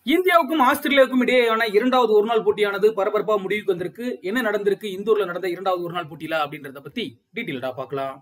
இந்தியாவுக்கும் ஆஸ்திரேலியாவுக்கும் இடையேயான இரண்டாவது ஒருநாள் போட்டியானது பரபரப்பா முடிவுக்கு வந்திருக்கு என்ன நடந்திருக்கு இந்தூர்ல நடந்த இரண்டாவது ஒருநாள் போட்டியில அப்படின்றத பத்தி டீட்டெயில்டா பார்க்கலாம்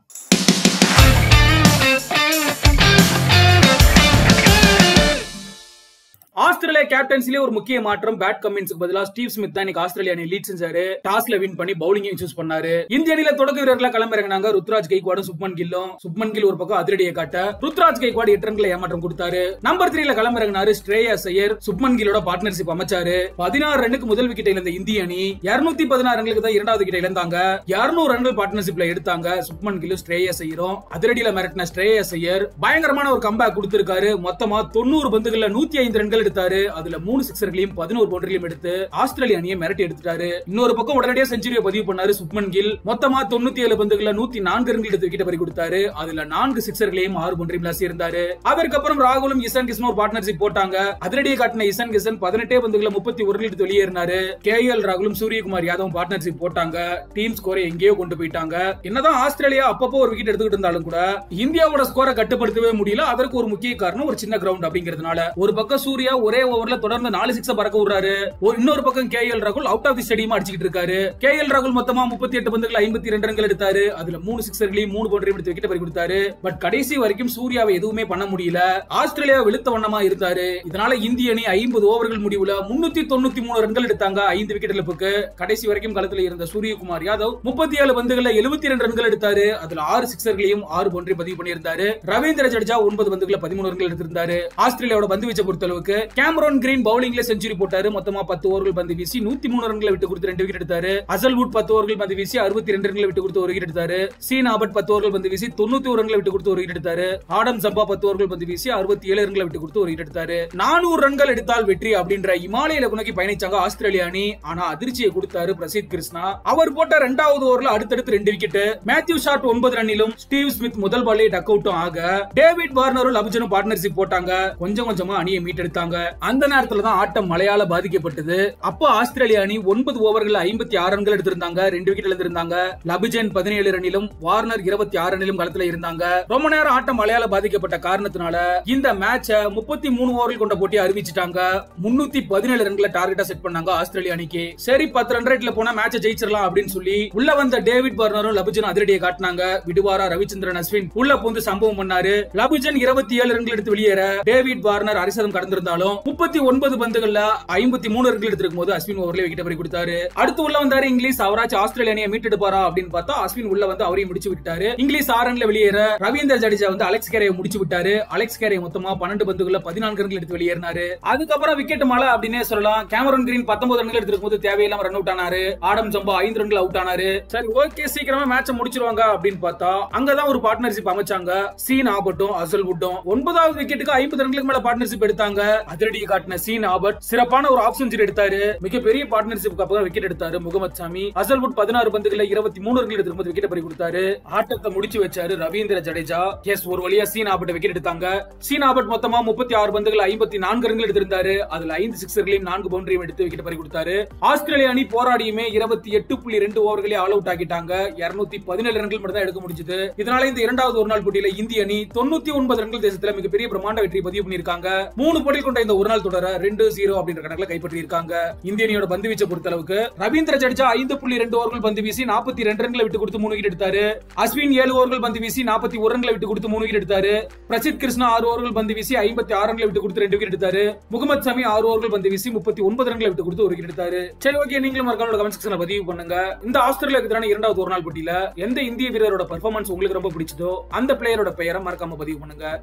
ஆஸ்திரேலியா கேப்டன்சிலே ஒரு முக்கிய மாற்றம் பேட் கமின்ஸுக்கு பதிலா ஸ்டீவ் ஸ்மித் தான் இன்னைக்கு ஆஸ்திரேலியா அணி லீட் செஞ்சாரு டாஸ்ல வின் பண்ணி பவுலிங்கையும் சூஸ் பண்ணாரு இந்திய அணியில தொடக்க வீரர்களா களமிறங்கினாங்க ருத்ராஜ் கைக்வாடும் சுப்மன் கில்லும் சுப்மன் கில் ஒரு பக்கம் அதிரடியை காட்ட ருத்ராஜ் கைக்வாடு எட்டு ரன்களை ஏமாற்றம் கொடுத்தாரு நம்பர் த்ரீல களமிறங்கினாரு ஸ்ரேயா ஐயர் சுப்மன் கில்லோட பார்ட்னர்ஷிப் அமைச்சாரு பதினாறு ரன்னுக்கு முதல் விக்கெட் இழந்த இந்திய அணி இருநூத்தி பதினாறு ரன்களுக்கு தான் இரண்டாவது விக்கெட் இழந்தாங்க இருநூறு ரன்கள் பார்ட்னர்ஷிப்ல எடுத்தாங்க சுப்மன் கில்லு ஸ்ரேயா ஐயரும் அதிரடியில மிரட்டின ஸ்ரேயா ஐயர் பயங்கரமான ஒரு கம்பேக் கொடுத்திருக்காரு மொத்தமா தொண்ணூறு பந்துகள்ல நூத்தி ஐந்து ரன்கள் எடுத்தாரு அதுல மூணு சிக்ஸர்களையும் பதினோரு பவுண்டரிலையும் எடுத்து ஆஸ்திரேலிய அணியை மிரட்டி எடுத்துட்டாரு இன்னொரு பக்கம் உடனடியாக செஞ்சுரியை பதிவு பண்ணாரு சுப்மன் கில் மொத்தமா தொண்ணூத்தி ஏழு பந்துகள்ல நூத்தி நான்கு ரன்கள் எடுத்து விக்கெட் பறி கொடுத்தாரு அதுல நான்கு சிக்ஸர்களையும் ஆறு பவுண்டரியும் விளாசி இருந்தாரு அதற்கப்புறம் ராகுலும் இசான் கிஷன் ஒரு பார்ட்னர்ஷிப் போட்டாங்க அதிரடியை காட்டின இசான் கிஷன் பதினெட்டே பந்துகளை முப்பத்தி ஒரு எடுத்து வெளியேறினாரு கே எல் ராகுலும் சூரியகுமார் யாதவும் பார்ட்னர்ஷிப் போட்டாங்க டீம் ஸ்கோரை எங்கேயோ கொண்டு போயிட்டாங்க என்னதான் ஆஸ்திரேலியா அப்பப்போ ஒரு விக்கெட் எடுத்துக்கிட்டு இருந்தாலும் கூட இந்தியாவோட ஸ்கோரை கட்டுப்படுத்தவே முடியல அதற்கு ஒரு முக்கிய காரணம் ஒரு சின்ன கிரவுண்ட் அப்படிங்கிறதுனால ஒரு பக்கம் சூர்யா ஒரே ஓவர்ல தொடர்ந்து நாலு சிக்ஸ் பறக்க விடுறாரு ஒரு இன்னொரு பக்கம் கே எல் ராகுல் அவுட் ஆஃப் தி ஸ்டேடியம் அடிச்சுக்கிட்டு இருக்காரு கே எல் ராகுல் மொத்தமா முப்பத்தி எட்டு பந்துகள் ஐம்பத்தி ரெண்டு ரன்கள் எடுத்தாரு அதுல மூணு சிக்ஸர்களையும் மூணு பவுண்டரி எடுத்து விக்கெட் பறி கொடுத்தாரு பட் கடைசி வரைக்கும் சூர்யாவை எதுவுமே பண்ண முடியல ஆஸ்திரேலியா வெளுத்த வண்ணமா இருந்தாரு இதனால இந்திய அணி ஐம்பது ஓவர்கள் முடிவுல முன்னூத்தி தொண்ணூத்தி மூணு ரன்கள் எடுத்தாங்க ஐந்து விக்கெட் இழப்புக்கு கடைசி வரைக்கும் களத்துல இருந்த சூரியகுமார் யாதவ் முப்பத்தி ஏழு பந்துகள்ல எழுபத்தி ரெண்டு ரன்கள் எடுத்தாரு அதுல ஆறு சிக்ஸர்களையும் ஆறு பவுண்டரி பதிவு பண்ணியிருந்தாரு ரவீந்திர ஜடேஜா ஒன்பது பந்துகளை பதிமூணு ரன்கள் எடுத்திருந்தாரு ஆஸ்திரேலியாவோட பந்து வீச்சை பொறுத்தளவுக்கு கேமரோன் கிரீன் பவுலிங்ல செஞ்சுரி போட்டாரு மொத்தமா பத்து ஓவர்கள் பந்து வீசி நூத்தி மூணு ரன்களை விட்டு கொடுத்து ரெண்டு விக்கெட் எடுத்தாரு அசல்வுட் பத்து ஓவர்கள் பந்து வீசி அறுபத்தி ரெண்டு ரன்களை விட்டு கொடுத்து ஒரு விக்கெட் எடுத்தாரு சீன் ஆபட் பத்து ஓவர்கள் பந்து வீசி தொண்ணூத்தி ஒரு ரன்களை விட்டு கொடுத்து ஒரு விக்கெட் எடுத்தாரு ஆடம் சம்பா பத்து ஓவர்கள் பந்து வீசி அறுபத்தி ஏழு ரன்களை விட்டு கொடுத்து ஒரு விக்கெட் எடுத்தாரு நானூறு ரன்கள் எடுத்தால் வெற்றி அப்படின்ற இமாலய நோக்கி பயணிச்சாங்க ஆஸ்திரேலிய அணி ஆனா அதிர்ச்சியை கொடுத்தாரு பிரசித் கிருஷ்ணா அவர் போட்ட இரண்டாவது ஓவர்ல அடுத்தடுத்து ரெண்டு விக்கெட் மேத்யூ ஷாட் ஒன்பது ரன்னிலும் ஸ்டீவ் ஸ்மித் முதல் பாலே டக் அவுட்டும் ஆக டேவிட் வார்னரும் லபுஜனும் பார்ட்னர்ஷிப் போட்டாங்க கொஞ்சம் கொஞ்சமா அணியை மீட்டெடுத்தாங்க அந்த நேரத்துல தான் ஆட்டம் மழையால பாதிக்கப்பட்டது அப்போ ஆஸ்திரேலிய அணி ஒன்பது ஓவர்கள் ஐம்பத்தி ஆறு ரன்கள் எடுத்திருந்தாங்க ரெண்டு விக்கெட் எடுத்திருந்தாங்க லபுஜன் பதினேழு ரன்னிலும் வார்னர் இருபத்தி ஆறு ரன்னிலும் களத்துல இருந்தாங்க ரொம்ப நேரம் ஆட்டம் மழையால பாதிக்கப்பட்ட காரணத்தினால இந்த மேட்ச முப்பத்தி மூணு ஓவர்கள் கொண்ட போட்டி அறிவிச்சிட்டாங்க முன்னூத்தி பதினேழு ரன்களை டார்கெட்டா செட் பண்ணாங்க ஆஸ்திரேலிய அணிக்கு சரி பத்து ரன் ரேட்ல போனா மேட்ச ஜெயிச்சிடலாம் அப்படின்னு சொல்லி உள்ள வந்த டேவிட் வார்னரும் லபுஜனும் அதிரடியை காட்டினாங்க விடுவாரா ரவிச்சந்திரன் அஸ்வின் உள்ள பூந்து சம்பவம் பண்ணாரு லபுஜன் இருபத்தி ஏழு ரன்கள் எடுத்து வெளியேற டேவிட் வார்னர் அரிசதம் கடந்திருந்தாலும் முப்பத்தி ஒன்பது பந்துகள்ல ஐம்பத்தி மூணு ரன்கள் எடுத்திருக்கும் போது அஸ்வின் ஓவர்ல விக்கெட் பறி கொடுத்தாரு அடுத்து உள்ள வந்தாரு இங்கிலீஷ் அவராச்சும் ஆஸ்திரேலிய அணியை மீட்டெடுப்பாரா அப்படின்னு பார்த்தா அஸ்வின் உள்ள வந்து அவரையும் முடிச்சு விட்டாரு இங்கிலீஷ் ஆறு ரன்ல வெளியேற ரவீந்திர ஜடேஜா வந்து அலெக்ஸ் கேரையை முடிச்சு விட்டாரு அலெக்ஸ் கேரை மொத்தமா பன்னெண்டு பந்துகள்ல பதினான்கு ரன்கள் எடுத்து வெளியேறினாரு அதுக்கப்புறம் விக்கெட் மழை அப்படின்னே சொல்லலாம் கேமரன் கிரீன் பத்தொன்பது ரன்கள் எடுத்திருக்கும் போது தேவையில்லாம ரன் அவுட் ஆனாரு ஆடம் சம்பா ஐந்து ரன்கள் அவுட் ஆனாரு சரி ஓகே சீக்கிரமா மேட்ச முடிச்சிருவாங்க அப்படின்னு பார்த்தா அங்கதான் ஒரு பார்ட்னர்ஷிப் அமைச்சாங்க சீன் ஆபட்டும் அசல் வுட்டும் ஒன்பதாவது விக்கெட்டுக்கு ஐம்பது ரன்களுக்கு மேல பார்ட்னர்ஷிப் எடுத்தாங்க அதிரடி காட்டின சீன் ஆபட் சிறப்பான ஒரு ஆஃப் செஞ்சுரி எடுத்தாரு மிகப்பெரிய பார்ட்னர்ஷிப் அப்புறம் விக்கெட் எடுத்தாரு முகமது சாமி அசல்வுட் பதினாறு பந்துகளை இருபத்தி மூணு ரன்கள் எடுத்து விக்கெட் பறி கொடுத்தாரு ஆட்டத்தை முடிச்சு வச்சாரு ரவீந்திர ஜடேஜா எஸ் ஒரு வழியா சீன் ஆபட் விக்கெட் எடுத்தாங்க சீன் ஆபட் மொத்தமா முப்பத்தி ஆறு பந்துகள் ஐம்பத்தி நான்கு ரன்கள் எடுத்திருந்தாரு அதுல ஐந்து சிக்ஸர்களையும் நான்கு பவுண்டரியும் எடுத்து விக்கெட் பறி கொடுத்தாரு ஆஸ்திரேலிய அணி போராடியுமே இருபத்தி எட்டு புள்ளி ரெண்டு ஓவர்களே ஆல் அவுட் ஆகிட்டாங்க இருநூத்தி பதினேழு ரன்கள் மட்டும் தான் எடுக்க முடிஞ்சது இதனால இந்த இரண்டாவது ஒரு நாள் போட்டியில இந்திய அணி தொண்ணூத்தி ஒன்பது ரன்கள் தேசத்துல மிகப்பெரிய பிரம்மாண்ட வெற்றி பதிவு பண்ணிருக்காங்க மூணு போட்டியில் கொண்ட இந்த ஒரு நாள் தொடர ரெண்டு ஜீரோ அப்படின்ற கணக்குல கைப்பற்றி இருக்காங்க இந்திய அணியோட பந்து வீச்சை பொறுத்த அளவுக்கு ரவீந்திர ஜடேஜா ஐந்து புள்ளி ரெண்டு ஓவர்கள் பந்து வீசி நாற்பத்தி ரெண்டு ரன்களை விட்டு கொடுத்து மூணு விக்கெட் எடுத்தாரு அஸ்வின் ஏழு ஓவர்கள் பந்து வீசி நாற்பத்தி ஒரு ரன்களை விட்டு கொடுத்து மூணு விக்கெட் எடுத்தாரு பிரசித் கிருஷ்ணா ஆறு ஓவர்கள் பந்து வீசி ஐம்பத்தி ஆறு ரன்களை விட்டு கொடுத்து ரெண்டு விக்கெட் எடுத்தாரு முகமது சமி ஆறு ஓவர்கள் பந்து வீசி முப்பத்தி ஒன்பது ரன்களை விட்டு கொடுத்து ஒரு விக்கெட் எடுத்தாரு சரி ஓகே நீங்களும் மறக்காம கமெண்ட் செக்ஷன்ல பதிவு பண்ணுங்க இந்த ஆஸ்திரேலியாவுக்கு எதிரான இரண்டாவது ஒரு நாள் போட்டியில எந்த இந்திய வீரரோட பெர்ஃபார்மன்ஸ் உங்களுக்கு ரொம்ப பிடிச்சதோ அந்த பிளேயரோட பெயரை மறக்காம பதிவு பண்ணுங்க